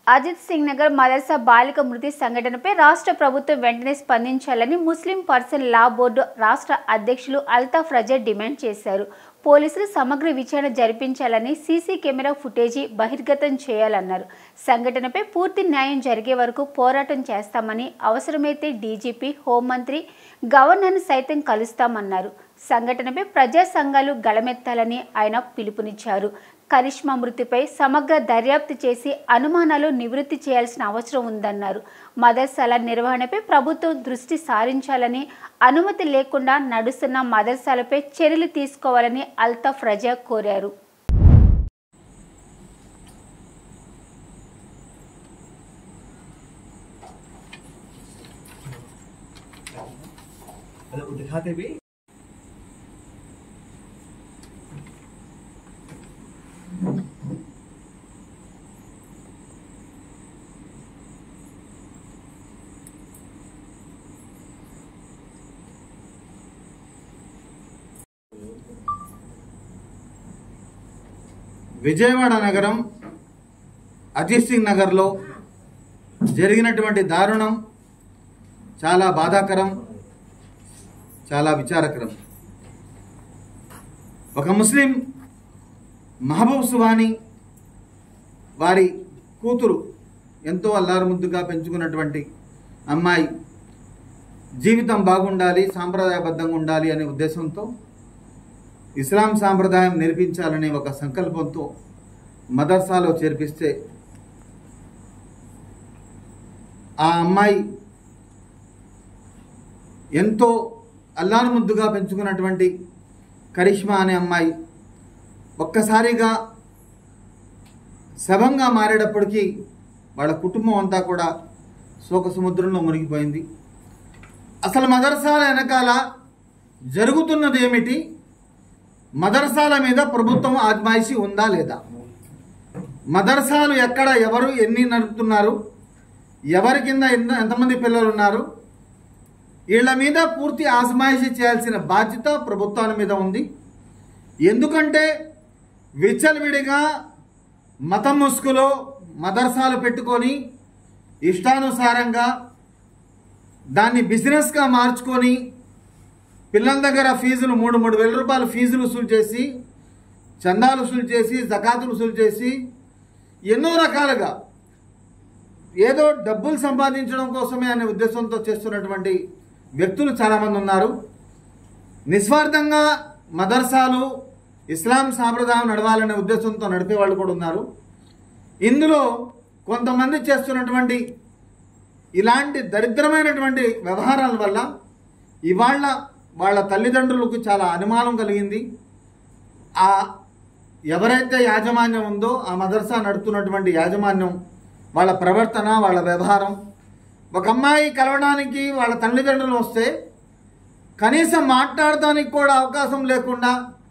అజిత్ సింగ్ నగర్ మదర్సా బాలిక మృతి సంఘటనపై రాష్ట్ర ప్రభుత్వం వెంటనే స్పందించాలని ముస్లిం పర్సన్ లా బోర్డు రాష్ట్ర అధ్యక్షులు అల్తాఫ్ రజా డిమాండ్ చేశారు పోలీసులు సమగ్ర విచారణ జరిపించాలని సీసీ కెమెరా ఫుటేజీ బహిర్గతం చేయాలన్నారు సంఘటనపై పూర్తి న్యాయం జరిగే వరకు పోరాటం చేస్తామని అవసరమైతే డీజీపీ హోంమంత్రి గవర్నర్ను సైతం కలుస్తామన్నారు సంఘటనపై ప్రజా సంఘాలు గళమెత్తాలని ఆయన పిలుపునిచ్చారు కరిష్మా మృతిపై సమగ్ర దర్యాప్తు చేసి అనుమానాలు నివృత్తి చేయాల్సిన అవసరం ఉందన్నారు మదర్సాల నిర్వహణపై ప్రభుత్వం దృష్టి సారించాలని అనుమతి లేకుండా నడుస్తున్న మదర్సాలపై చర్యలు తీసుకోవాలని అల్తాఫ్ రజా కోరారు अरे वो दिखाते भी విజయవాడ నగరం అజిత్ సింగ్ నగర్లో జరిగినటువంటి దారుణం చాలా బాధాకరం చాలా విచారకరం ఒక ముస్లిం మహబూబ్ సుబాని వారి కూతురు ఎంతో అల్లారుముద్దుగా పెంచుకున్నటువంటి అమ్మాయి జీవితం బాగుండాలి సాంప్రదాయబద్ధంగా ఉండాలి అనే ఉద్దేశంతో ఇస్లాం సాంప్రదాయం నేర్పించాలనే ఒక సంకల్పంతో మదర్సాలో చేర్పిస్తే ఆ అమ్మాయి ఎంతో అల్లారు ముద్దుగా పెంచుకున్నటువంటి కరిష్మా అనే అమ్మాయి ఒక్కసారిగా శవంగా మారేటప్పటికీ వాళ్ళ కుటుంబం అంతా కూడా శోక సముద్రంలో మునిగిపోయింది అసలు మదర్సాల వెనకాల జరుగుతున్నది ఏమిటి మదర్సాల మీద ప్రభుత్వం ఆజ్మాయిషి ఉందా లేదా మదర్సాలు ఎక్కడ ఎవరు ఎన్ని నడుపుతున్నారు ఎవరి కింద ఎన్న- ఎంతమంది పిల్లలు ఉన్నారు వీళ్ళ మీద పూర్తి ఆజమాయిషి చేయాల్సిన బాధ్యత ప్రభుత్వాల మీద ఉంది ఎందుకంటే విచ్చలవిడిగా మతం ముసుగులో మదర్సాలు పెట్టుకొని ఇష్టానుసారంగా దాన్ని బిజినెస్గా మార్చుకొని పిల్లల దగ్గర ఫీజులు మూడు మూడు వేల రూపాయల ఫీజులు వసూలు చేసి చందాలు వసూలు చేసి జకాతులు వసూలు చేసి ఎన్నో రకాలుగా ఏదో డబ్బులు సంపాదించడం కోసమే అనే ఉద్దేశంతో చేస్తున్నటువంటి వ్యక్తులు చాలామంది ఉన్నారు నిస్వార్థంగా మదర్సాలు ఇస్లాం సాంప్రదాయం నడవాలనే ఉద్దేశంతో నడిపే వాళ్ళు కూడా ఉన్నారు ఇందులో కొంతమంది చేస్తున్నటువంటి ఇలాంటి దరిద్రమైనటువంటి వ్యవహారాల వల్ల ఇవాళ వాళ్ళ తల్లిదండ్రులకు చాలా అనుమానం కలిగింది ఆ ఎవరైతే యాజమాన్యం ఉందో ఆ మదర్సా నడుపుతున్నటువంటి యాజమాన్యం వాళ్ళ ప్రవర్తన వాళ్ళ వ్యవహారం ఒక అమ్మాయి కలవడానికి వాళ్ళ తల్లిదండ్రులు వస్తే కనీసం మాట్లాడటానికి కూడా అవకాశం లేకుండా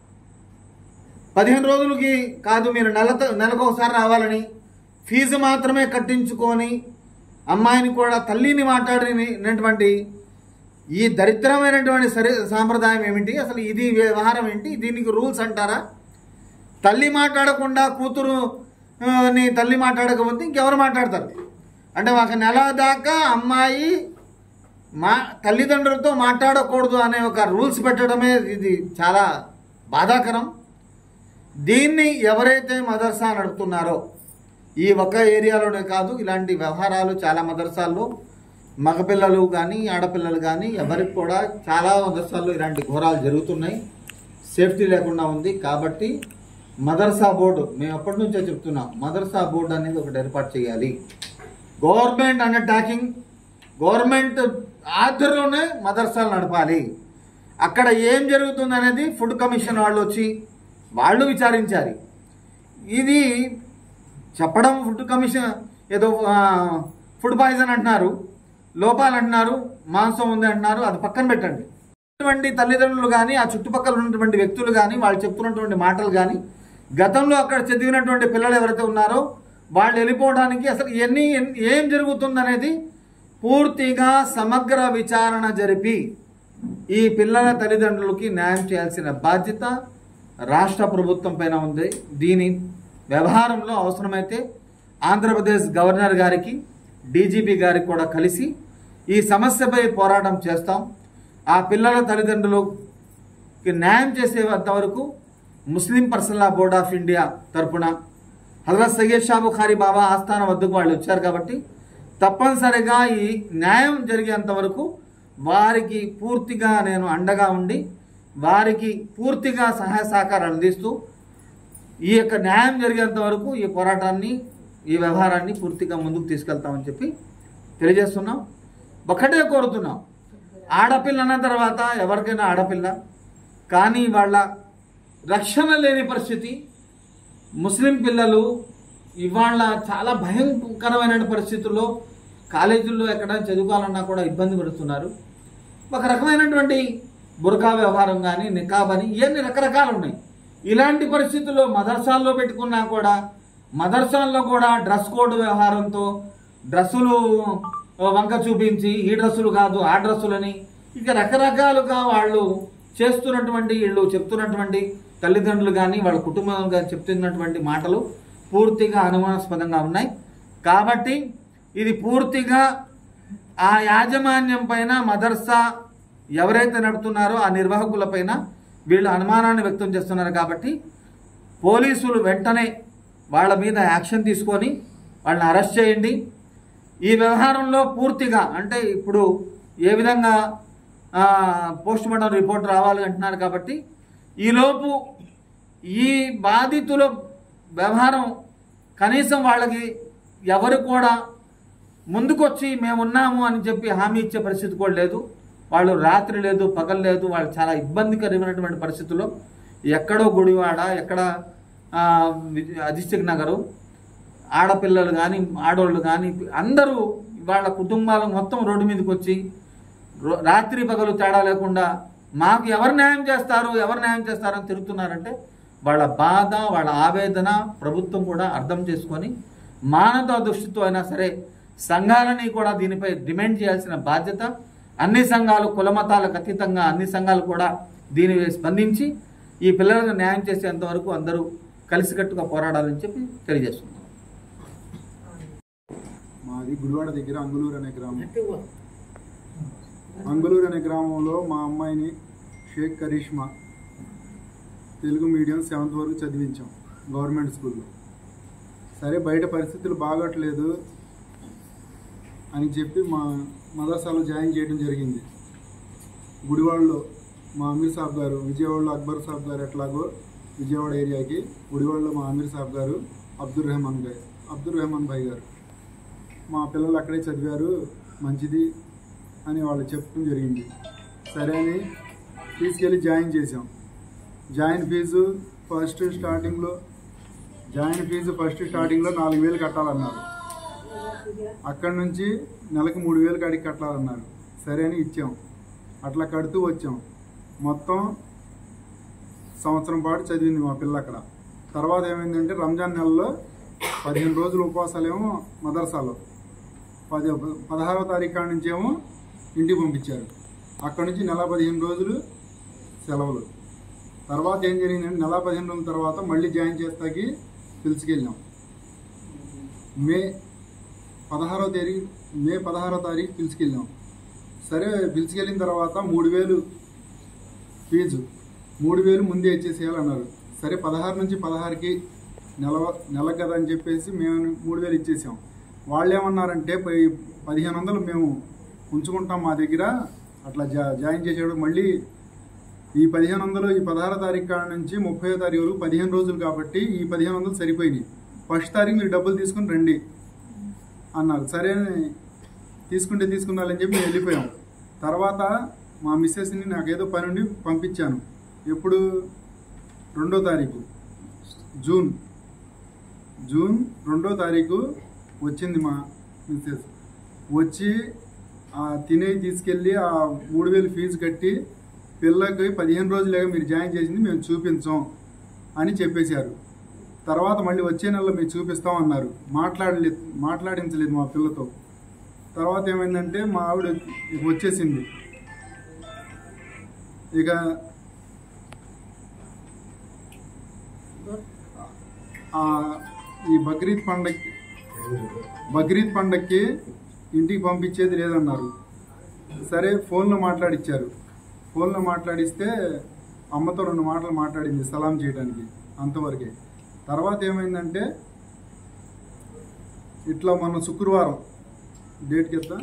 పదిహేను రోజులకి కాదు మీరు నెల నెలకు ఒకసారి రావాలని ఫీజు మాత్రమే కట్టించుకొని అమ్మాయిని కూడా తల్లిని మాట్లాడినటువంటి ఈ దరిద్రమైనటువంటి సరి సాంప్రదాయం ఏమిటి అసలు ఇది వ్యవహారం ఏంటి దీనికి రూల్స్ అంటారా తల్లి మాట్లాడకుండా కూతురు ఆ, ని తల్లి మాట్లాడకపోతే ఇంకెవరు మాట్లాడతారు అంటే ఒక నెల దాకా అమ్మాయి మా తల్లిదండ్రులతో మాట్లాడకూడదు అనే ఒక రూల్స్ పెట్టడమే ఇది చాలా బాధాకరం దీన్ని ఎవరైతే మదర్సా నడుపుతున్నారో ఈ ఒక్క ఏరియాలోనే కాదు ఇలాంటి వ్యవహారాలు చాలా మదర్సాల్లో మగపిల్లలు కానీ ఆడపిల్లలు కానీ ఎవరికి కూడా చాలా మదర్సాల్లో ఇలాంటి ఘోరాలు జరుగుతున్నాయి సేఫ్టీ లేకుండా ఉంది కాబట్టి మదర్సా బోర్డు మేము ఎప్పటి నుంచో చెప్తున్నాం మదర్సా బోర్డు అనేది ఒకటి ఏర్పాటు చేయాలి గవర్నమెంట్ అండర్టాకింగ్ గవర్నమెంట్ ఆధ్వర్యంలోనే మదర్సాలు నడపాలి అక్కడ ఏం జరుగుతుంది అనేది ఫుడ్ కమిషన్ వాళ్ళు వచ్చి వాళ్ళు విచారించాలి ఇది చెప్పడం ఫుడ్ కమిషన్ ఏదో ఆ, ఫుడ్ పాయిజన్ అంటున్నారు లోపాలు అంటున్నారు మాంసం ఉంది అంటున్నారు అది పక్కన పెట్టండి ఉన్నటువంటి తల్లిదండ్రులు కానీ ఆ చుట్టుపక్కల ఉన్నటువంటి వ్యక్తులు కానీ వాళ్ళు చెప్తున్నటువంటి మాటలు కానీ గతంలో అక్కడ చదివినటువంటి పిల్లలు ఎవరైతే ఉన్నారో వాళ్ళు వెళ్ళిపోవడానికి అసలు ఎన్ని ఎన్- ఏం జరుగుతుందనేది పూర్తిగా సమగ్ర విచారణ జరిపి ఈ పిల్లల తల్లిదండ్రులకి న్యాయం చేయాల్సిన బాధ్యత రాష్ట్ర ప్రభుత్వం పైన ఉంది దీని వ్యవహారంలో అవసరమైతే ఆంధ్రప్రదేశ్ గవర్నర్ గారికి డీజీపీ గారికి కూడా కలిసి ఈ సమస్యపై పోరాటం చేస్తాం ఆ పిల్లల తల్లిదండ్రులకి న్యాయం చేసేంత వరకు Muslim personal law board of India తరపున హజరత్ సయ్యద్ షా బుఖారీ బాబా ఆస్థానం వద్దకు వాళ్ళు వచ్చారు కాబట్టి తప్పనిసరిగా ఈ న్యాయం జరిగేంత వరకు వారికి పూర్తిగా నేను అండగా ఉండి వారికి పూర్తిగా సహాయ సహకారాలు అందిస్తూ ఈ యొక్క న్యాయం జరిగేంత వరకు ఈ పోరాటాన్ని ఈ వ్యవహారాన్ని పూర్తిగా ముందుకు తీసుకెళ్తామని చెప్పి తెలియజేస్తున్నాం ఒకటే కోరుతున్నాం ఆడపిల్ల అన్న తర్వాత ఎవరికైనా ఆడపిల్ల కానీ వాళ్ళ రక్షణ లేని పరిస్థితి ముస్లిం పిల్లలు ఇవాళ చాలా భయంకరమైన పరిస్థితుల్లో కాలేజీల్లో ఎక్కడ చదువుకోవాలన్నా కూడా ఇబ్బంది పడుతున్నారు ఒక రకమైనటువంటి బురకా వ్యవహారం కానీ నికాబ్ అని ఇవన్నీ రకరకాలు ఉన్నాయి ఇలాంటి పరిస్థితుల్లో మదర్సాల్లో పెట్టుకున్నా కూడా మదర్సాల్లో కూడా డ్రెస్ కోడ్ వ్యవహారంతో డ్రెస్సులు వంక చూపించి ఈ డ్రెస్సులు కాదు ఆ డ్రెస్సులని ఇక రకరకాలుగా వాళ్ళు చేస్తున్నటువంటి వీళ్ళు చెప్తున్నటువంటి తల్లిదండ్రులు కానీ వాళ్ళ కుటుంబం కానీ చెప్తున్నటువంటి మాటలు పూర్తిగా అనుమానాస్పదంగా ఉన్నాయి కాబట్టి ఇది పూర్తిగా ఆ యాజమాన్యం పైన మదర్సా ఎవరైతే నడుపుతున్నారో ఆ నిర్వాహకుల పైన వీళ్ళు అనుమానాన్ని వ్యక్తం చేస్తున్నారు కాబట్టి పోలీసులు వెంటనే వాళ్ళ మీద యాక్షన్ తీసుకొని వాళ్ళని అరెస్ట్ చేయండి ఈ వ్యవహారంలో పూర్తిగా అంటే ఇప్పుడు ఏ విధంగా పోస్ట్ మార్టం రిపోర్ట్ రావాలి అంటున్నారు కాబట్టి ఈలోపు ఈ బాధితుల వ్యవహారం కనీసం వాళ్ళకి ఎవరు కూడా ముందుకొచ్చి మేమున్నాము అని చెప్పి హామీ ఇచ్చే పరిస్థితి కూడా లేదు వాళ్ళు రాత్రి లేదు పగలు లేదు వాళ్ళు చాలా ఇబ్బందికరమైనటువంటి పరిస్థితుల్లో ఎక్కడో గుడివాడ ఎక్కడ ఆ, విజ- అధిష్టిక్ నగరు ఆడపిల్లలు కానీ ఆడోళ్ళు కానీ అందరూ వాళ్ళ కుటుంబాలు మొత్తం రోడ్డు మీదకి వచ్చి రో- రాత్రి పగలు తేడా లేకుండా మాకు ఎవరు న్యాయం చేస్తారు ఎవరు న్యాయం చేస్తారని తిరుగుతున్నారంటే వాళ్ళ బాధ వాళ్ళ ఆవేదన ప్రభుత్వం కూడా అర్థం చేసుకొని మానవ దృష్టితో అయినా సరే సంఘాలని కూడా దీనిపై డిమాండ్ చేయాల్సిన బాధ్యత అన్ని సంఘాలు కులమతాలకు అతీతంగా అన్ని సంఘాలు కూడా దీని స్పందించి ఈ పిల్లలకు న్యాయం చేసేంత వరకు అందరూ కలిసికట్టుగా పోరాడాలని చెప్పి తెలియజేస్తున్నాం మాది గుడివాడ దగ్గర అంగులూరు అనే గ్రామం అంగులూరు అనే గ్రామంలో మా అమ్మాయిని షేక్ కరీష్మా తెలుగు మీడియం సెవెంత్ వరకు చదివించాం గవర్నమెంట్ స్కూల్లో సరే బయట పరిస్థితులు బాగోట్లేదు అని చెప్పి మా మదర్సాలో జాయిన్ చేయడం జరిగింది గుడివాడలో మా అమీర్ సాబ్ గారు విజయవాడలో అక్బర్ సాబ్ గారు ఎట్లాగో విజయవాడ ఏరియాకి గుడివాడలో మా అమీర్ సాబ్ గారు అబ్దుల్ రెహమాన్ గారు అబ్దుల్ రెహమాన్ భాయ్ గారు మా పిల్లలు అక్కడే చదివారు మంచిది అని వాళ్ళు చెప్పడం జరిగింది సరే అని తీసుకెళ్ళి జాయిన్ చేసాం జాయిన్ ఫీజు ఫస్ట్ స్టార్టింగ్లో జాయిన్ ఫీజు ఫస్ట్ స్టార్టింగ్లో నాలుగు వేలు కట్టాలన్నారు అక్కడి నుంచి నెలకు మూడు వేలు కాడికి కట్టాలన్నారు సరే అని ఇచ్చాం అట్లా కడుతూ వచ్చాం మొత్తం సంవత్సరం పాటు చదివింది మా పిల్ల అక్కడ తర్వాత ఏమైందంటే రంజాన్ నెలలో పదిహేను రోజులు ఉపవాసాలేమో మదర్సాలో పది పదహారవ తారీఖు కాడ నుంచి ఏమో ఇంటికి పంపించారు అక్కడి నుంచి నెల పదిహేను రోజులు సెలవులు తర్వాత ఏం జరిగిందంటే నెల పదిహేను రోజుల తర్వాత మళ్ళీ జాయిన్ చేస్తాకి పిలుచుకెళ్ళాం మే పదహారవ తేదీ మే పదహారవ తారీఖు పిలుచుకెళ్ళాం సరే పిలుచుకెళ్ళిన తర్వాత మూడు వేలు ఫీజు మూడు వేలు ముందే ఇచ్చేసేయాలన్నారు సరే పదహారు నుంచి పదహారుకి నెల నెల కదా అని చెప్పేసి మేము మూడు వేలు ఇచ్చేసాం వాళ్ళు ఏమన్నారంటే పై- పదిహేను వందలు మేము ఉంచుకుంటాం మా దగ్గర అట్లా జా జాయిన్ చేసేవాడు మళ్ళీ ఈ పదిహేను వందలు ఈ పదహారో తారీఖు కాడ నుంచి ముప్పై తారీఖు వరకు పదిహేను రోజులు కాబట్టి ఈ పదిహేను వందలు సరిపోయినాయి ఫస్ట్ తారీఖు మీరు డబ్బులు తీసుకుని రండి అన్నారు సరే అని తీసుకుంటే తీసుకున్నారని చెప్పి మేము వెళ్ళిపోయాం తర్వాత మా మిస్సెస్ని నాకేదో పని ఉండి పంపించాను ఎప్పుడు రెండో తారీఖు జూన్ జూన్ రెండో తారీఖు వచ్చింది మా మిస్సెస్ వచ్చి ఆ తినేవి తీసుకెళ్ళి ఆ మూడు వేలు ఫీజు కట్టి పిల్లకి పదిహేను రోజులేగా మీరు జాయిన్ చేసింది మేము చూపించాం అని చెప్పేశారు తర్వాత మళ్ళీ వచ్చే నెలలో మీరు చూపిస్తాం అన్నారు మాట్లాడలేదు మాట్లాడించలేదు మా పిల్లతో తర్వాత ఏమైందంటే మా ఆవిడ ఇక వచ్చేసింది ఇక ఆ ఈ బక్రీద్ పండగ బక్రీద్ పండక్కి ఇంటికి పంపించేది లేదన్నారు సరే ఫోన్లో మాట్లాడిచ్చారు ఫోన్లో మాట్లాడిస్తే అమ్మతో రెండు మాటలు మాట్లాడింది సలాం చేయడానికి అంతవరకే తర్వాత ఏమైందంటే ఇట్లా మొన్న శుక్రవారం డేట్కి ఎత్తా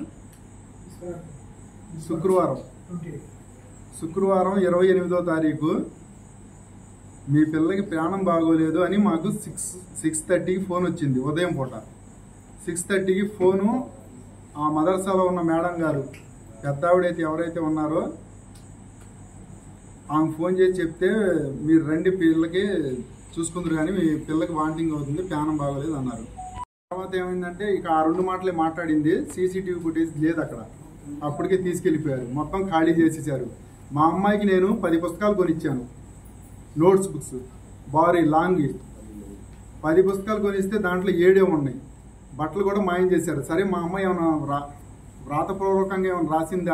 శుక్రవారం శుక్రవారం ఇరవై ఎనిమిదో తారీఖు మీ పిల్లకి ప్రాణం బాగోలేదు అని మాకు సిక్స్ సిక్స్ థర్టీకి ఫోన్ వచ్చింది ఉదయం పూట సిక్స్ థర్టీకి ఫోను ఆ మదర్సాలో ఉన్న మేడం గారు పెద్ద ఆవిడైతే ఎవరైతే ఉన్నారో ఆమె ఫోన్ చేసి చెప్తే మీరు రండి పిల్లకి చూసుకుందరు కానీ మీ పిల్లకి వాంటింగ్ అవుతుంది ప్రాణం బాగోలేదు అన్నారు తర్వాత ఏమైందంటే ఇక ఆ రెండు మాటలే మాట్లాడింది సీసీటీవీ ఫుటేజ్ లేదు అక్కడ అప్పటికే తీసుకెళ్ళిపోయారు మొత్తం ఖాళీ చేసేసారు మా అమ్మాయికి నేను పది పుస్తకాలు కొనిచ్చాను నోట్స్ బుక్స్ భారీ లాంగ్ పది పుస్తకాలు కొనిస్తే దాంట్లో ఏడే ఉన్నాయి బట్టలు కూడా మాయం చేశారు సరే మా అమ్మాయి ఏమైనా రా వ్రాతపూర్వకంగా ఏమైనా రాసిందా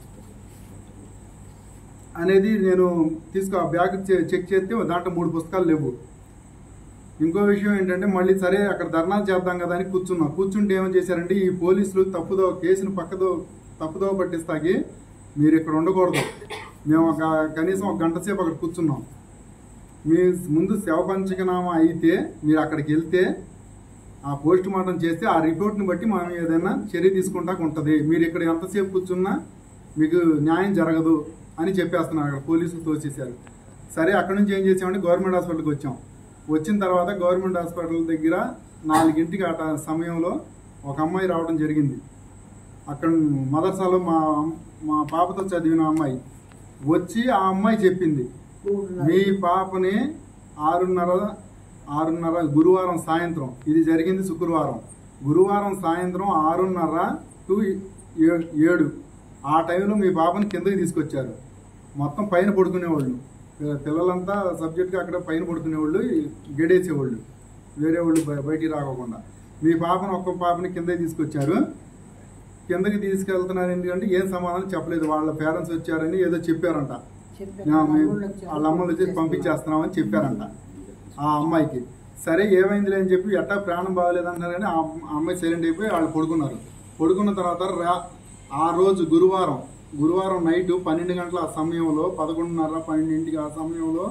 అనేది నేను తీసుకో ఆ బ్యాగ్ చె- చెక్ చేస్తే దాంట్లో మూడు పుస్తకాలు లేవు ఇంకో విషయం ఏంటంటే మళ్ళీ సరే అక్కడ ధర్నాలు చేద్దాం కదా అని కూర్చున్నాం కూర్చుంటే ఏమని చేశారంటే ఈ పోలీసులు తప్పుదో కేసును పక్కదో తప్పుదో పట్టిస్తాకి మీరు ఇక్కడ ఉండకూడదు మేము ఒక కనీసం ఒక గంట సేపు అక్కడ కూర్చున్నాం మీ ముందు శవ పంచకనామా అయితే మీరు అక్కడికి వెళ్తే ఆ పోస్ట్ మార్టం చేస్తే ఆ రిపోర్ట్ని బట్టి మనం ఏదైనా చర్య తీసుకుంటాకు ఉంటుంది మీరు ఇక్కడ ఎంతసేపు కూర్చున్నా మీకు న్యాయం జరగదు అని చెప్పేస్తున్నారు అక్కడ పోలీసులు తోసేశారు సరే అక్కడ నుంచి ఏం చేసామంటే గవర్నమెంట్ హాస్పిటల్కి వచ్చాం వచ్చిన తర్వాత గవర్నమెంట్ హాస్పిటల్ దగ్గర నాలుగింటికి ఆ ట- సమయంలో ఒక అమ్మాయి రావడం జరిగింది అక్కడ మదర్సాలో మా మా పాపతో చదివిన అమ్మాయి వచ్చి ఆ అమ్మాయి చెప్పింది మీ పాపని ఆరున్నర ఆరున్నర గురువారం సాయంత్రం ఇది జరిగింది శుక్రవారం గురువారం సాయంత్రం ఆరున్నర టు ఏ- ఏడు ఆ టైంలో మీ పాపని కిందకి తీసుకొచ్చారు మొత్తం పైన పడుకునేవాళ్ళు పిల్ల- పిల్లలంతా సబ్జెక్ట్గా అక్కడ పైన పడుకునేవాళ్ళు గడేసేవాళ్ళు వేరే వాళ్ళు బయ- బయటికి రాకోకుండా మీ పాపను ఒక్క పాపని కిందకి తీసుకొచ్చారు కిందకి తీసుకెళ్తున్నారు ఎందుకంటే ఏం సమాధానం చెప్పలేదు వాళ్ళ పేరెంట్స్ వచ్చారని ఏదో చెప్పారంట ఆ, మేము వాళ్ళ అమ్మలు వచ్చి పంపించేస్తున్నామని చెప్పారంట ఆ అమ్మాయికి సరే ఏమైందిలే అని చెప్పి ఎట్టా ప్రాణం బాగలేదన్నారు కానీ ఆ ఆ అమ్మాయి సైలెంట్ అయిపోయి వాళ్ళు పడుకున్నారు పడుకున్న తర్వాత రా ఆ రోజు గురువారం గురువారం నైట్ పన్నెండు గంటల ఆ సమయంలో పదకొండున్నర పన్నెండింటికి ఆ సమయంలో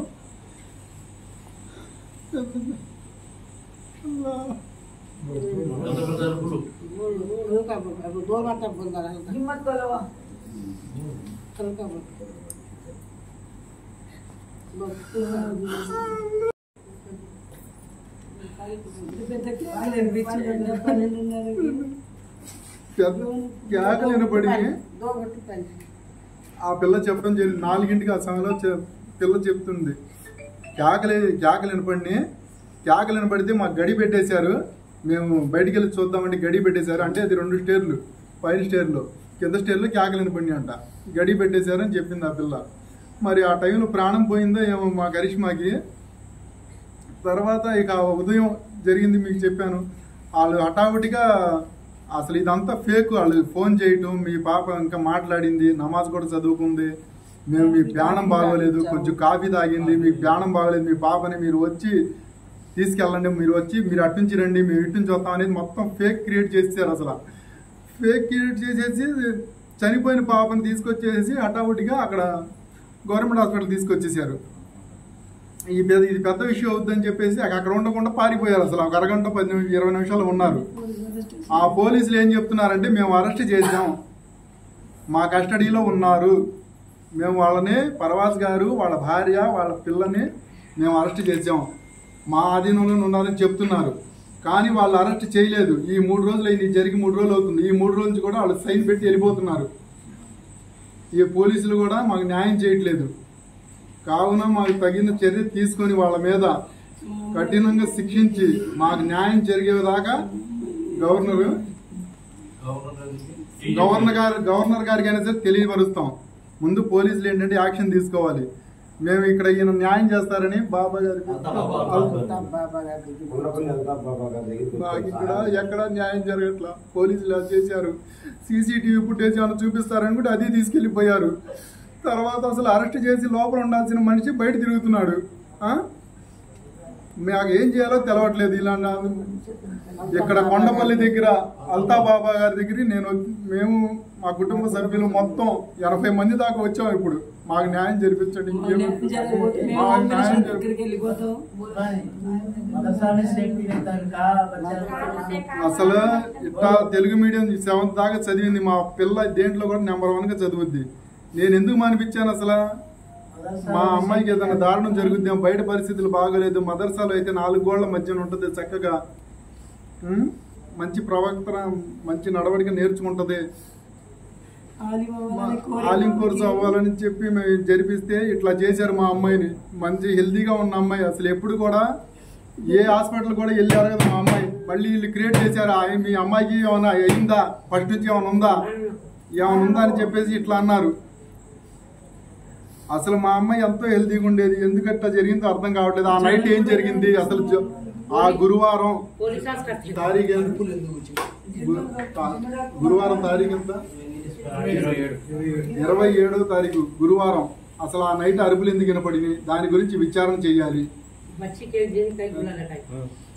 పెద్ద కేకలు వినపడి ఆ పిల్ల చెప్పడం జరిగింది నాలుగింటికి ఆ సమయంలో చె- పిల్ల చెప్తుంది కేకలు కేకలు వినపడి కేకలు వినపడితే మాకు గడి పెట్టేశారు మేము బయటికి వెళ్ళి చూద్దామంటే గడి పెట్టేశారు అంటే అది రెండు స్టేర్లు పైన స్టేర్లు కింద స్టేర్లో కేకలు వినపడి అంట గడి పెట్టేశారు అని చెప్పింది ఆ పిల్ల మరి ఆ టైంలో ప్రాణం పోయిందో ఏమో మా కరిష్మాకి తర్వాత ఇక ఉదయం జరిగింది మీకు చెప్పాను వాళ్ళు హఠావుటిగా అసలు ఇదంతా ఫేక్ వాళ్ళు ఫోన్ చేయటం మీ పాప ఇంకా మాట్లాడింది నమాజ్ కూడా చదువుకుంది మేము మీ ప్రాణం బాగోలేదు కొంచెం కాఫీ తాగింది మీ ప్రాణం బాగోలేదు మీ పాపని మీరు వచ్చి తీసుకెళ్ళండి మీరు వచ్చి మీరు అటు నుంచి రండి మేము ఇటు నుంచి వస్తాం అనేది మొత్తం ఫేక్ క్రియేట్ చేసేసారు అసలు ఫేక్ క్రియేట్ చేసేసి చనిపోయిన పాపని తీసుకొచ్చేసి హఠావుటిగా అక్కడ గవర్నమెంట్ హాస్పిటల్ తీసుకొచ్చేసారు ఈ పెద్ద ఇది పెద్ద విషయం అవుద్దని చెప్పేసి అక్కడ ఉండకుండా పారిపోయారు అసలు ఒక అరగంట పది నిమిషం ఇరవై నిమిషాలు ఉన్నారు ఆ పోలీసులు ఏం చెప్తున్నారంటే మేము అరెస్ట్ చేసాం మా కస్టడీలో ఉన్నారు మేము వాళ్ళని పరవాస్ గారు వాళ్ళ భార్య వాళ్ళ పిల్లని మేము అరెస్ట్ చేసాం మా ఆధీనంలో ఉన్నారని చెప్తున్నారు కానీ వాళ్ళు అరెస్ట్ చేయలేదు ఈ మూడు రోజులు ఇది జరిగి మూడు రోజులు అవుతుంది ఈ మూడు రోజులు కూడా వాళ్ళు సైన్ పెట్టి వెళ్ళిపోతున్నారు ఈ పోలీసులు కూడా మాకు న్యాయం చేయట్లేదు కావున మాకు తగిన చర్య తీసుకొని వాళ్ళ మీద కఠినంగా శిక్షించి మాకు న్యాయం జరిగేదాకా గవర్నర్ గవర్నర్ గారు గవర్నర్ గారికి అయినా సరే తెలియపరుస్తాం ముందు పోలీసులు ఏంటంటే యాక్షన్ తీసుకోవాలి మేము ఇక్కడ ఈయన న్యాయం చేస్తారని బాబా గారికి నాకు ఇక్కడ ఎక్కడ న్యాయం జరగట్లా పోలీసులు అది చేశారు సీసీటీవీ ఫుటేజ్ ఏమైనా చూపిస్తారని కూడా అది తీసుకెళ్లిపోయారు తర్వాత అసలు అరెస్ట్ చేసి లోపల ఉండాల్సిన మనిషి బయట తిరుగుతున్నాడు ఆ? మాకు ఏం చేయాలో తెలవట్లేదు ఇలాంటి ఇక్కడ కొండపల్లి దగ్గర అల్తా బాబా గారి దగ్గర నేను వచ్చి- మేము మా కుటుంబ సభ్యులు మొత్తం ఎనభై మంది దాకా వచ్చాం ఇప్పుడు మాకు న్యాయం జరిపించండి ఇంకేం మాకు న్యాయం జరిపి అసలు ఇట్లా తెలుగు మీడియం సెవెంత్ దాకా చదివింది మా పిల్ల దేంట్లో కూడా నెంబర్ వన్ గా చదువుద్ది నేను ఎందుకు మానిపించాను అసలు మా అమ్మాయికి ఏదైనా దారుణం జరుగుద్ది బయట పరిస్థితులు బాగలేదు మదర్సాలో అయితే నాలుగు గోళ్ల మధ్యన ఉంటుంది చక్కగా ఉం? మంచి ప్రవక్తన మంచి నడవడిక నేర్చుకుంటది ఆలిం కోర్సు అవ్వాలని చెప్పి మేము జరిపిస్తే ఇట్లా చేశారు మా అమ్మాయిని మంచి హెల్తీగా ఉన్న అమ్మాయి అసలు ఎప్పుడు కూడా ఏ హాస్పిటల్ కూడా వెళ్ళి అడగదు మా అమ్మాయి మళ్ళీ వీళ్ళు క్రియేట్ చేశారు ఆ మీ అమ్మాయికి ఏమైనా అయిందా ఫస్ట్ నుంచి ఏమైనా ఉందా ఏమైనా ఉందా అని చెప్పేసి ఇట్లా అన్నారు అసలు మా అమ్మాయి ఎంతో హెల్తీగా ఉండేది ఎందుకు అట్లా జరిగిందో అర్థం కావట్లేదు ఆ నైట్ ఏం జరిగింది అసలు జ- ఆ గురువారం తారీఖు ఎంత? గు- తా- గురువారం తారీఖు ఎంత ఇరవై ఏడో తారీఖు గురువారం అసలు ఆ నైట్ అరుపులు ఎందుకు వినపడినాయి దాని గురించి విచారణ చేయాలి बच्ची के दिन कई गुना लगाई